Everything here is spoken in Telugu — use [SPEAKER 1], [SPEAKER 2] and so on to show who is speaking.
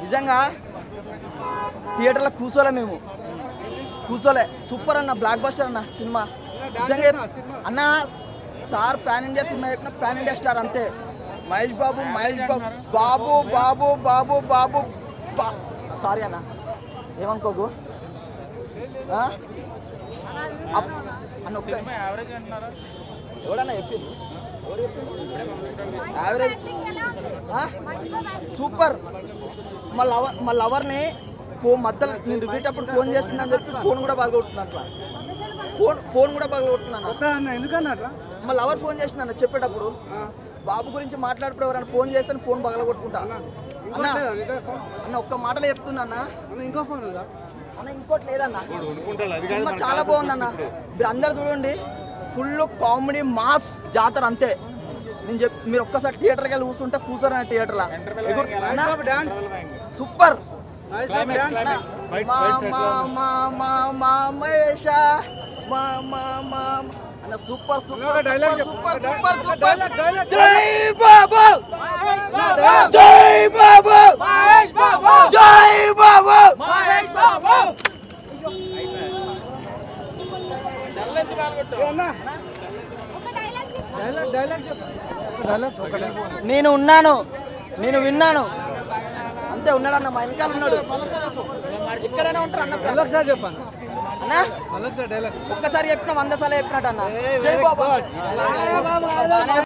[SPEAKER 1] నిజంగా థియేటర్లో కూర్చోలే మేము కూర్చోలే సూపర్ అన్న బ్లాక్ బస్టర్ అన్న సినిమా నిజంగా చెప్- అన్న సార్ పాన్ ఇండియా సినిమా చెప్పిన పాన్ ఇండియా స్టార్ అంతే మహేష్ బాబు మహేష్ బాబు బాబు బాబు బాబు బాబు బా సారీ అన్న ఏమనుకోకు ఆ? అప్- అన్న ఒక్క ఎవడన్నా చెప్పింది ఎవరు చెప్పింది యావరేజ్ ఆ? సూపర్ మా లవర్ మా లవర్ని ఫోన్ మధ్యలో నేను రిపీటప్పుడు ఫోన్ చేస్తుందని చెప్పి ఫోన్ కూడా బాగా అట్లా ఫోన్ ఫోన్ కూడా బాగా కొట్టుకున్నాను
[SPEAKER 2] అన్న ఎందుకన్నా అట్లా
[SPEAKER 1] మా లవర్ ఫోన్ చేసిందన్న చెప్పేటప్పుడు బాబు గురించి మాట్లాడప్పుడు ఎవరైనా ఫోన్ చేస్తే ఫోన్ పగల కొట్టుకుంటా అన్న అన్న ఒక్క మాటలో చెప్తున్నా అన్న
[SPEAKER 2] అన్న ఇంకో ఫోన్ ఉందా
[SPEAKER 1] అన్న ఇంకోటి లేదన్న సినిమా చాలా బాగుందన్న మీరు అందరు చూడండి ఫుల్ కామెడీ మాస్ జాతర అంతే నేను చెప్ మీరు ఒక్కసారి థియేటర్కి వెళ్ళి కూర్చుంటే కూర్చోరన్న థియేటర్లో
[SPEAKER 2] dance
[SPEAKER 1] super
[SPEAKER 2] Mahesh Babu dance
[SPEAKER 1] అన్న, మా మా మా మా మా మహేష మా మా మా అన్న సూపర్ సూపర్
[SPEAKER 2] ఒక dialogue
[SPEAKER 1] సూపర్
[SPEAKER 2] చెప్పు.
[SPEAKER 1] సూపర్
[SPEAKER 2] ఒక
[SPEAKER 1] సూపర్
[SPEAKER 2] dialogue, dialogue.
[SPEAKER 1] జై బాబు జై బాబు
[SPEAKER 2] మహేష్ బాబు
[SPEAKER 1] జై బాబు
[SPEAKER 2] మహేష్ బాబు అన్న డైలాగ్ డైలాగ్ చెప్పు డైలాగ్ ఒక డైలాగ్
[SPEAKER 1] నేను ఉన్నాను నేను విన్నాను అంతే ఉన్నాడన్న మా వెనకాల ఉన్నాడు ఇక్కడైనా ఉంటారు అన్న
[SPEAKER 2] మళ్ళొకసారి చెప్పాను
[SPEAKER 1] అన్న
[SPEAKER 2] మళ్ళొకసారి డైలాగ్
[SPEAKER 1] ఒక్కసారి చెప్పిన వంద సార్లు చెప్పినట్టు అన్న జై బాబు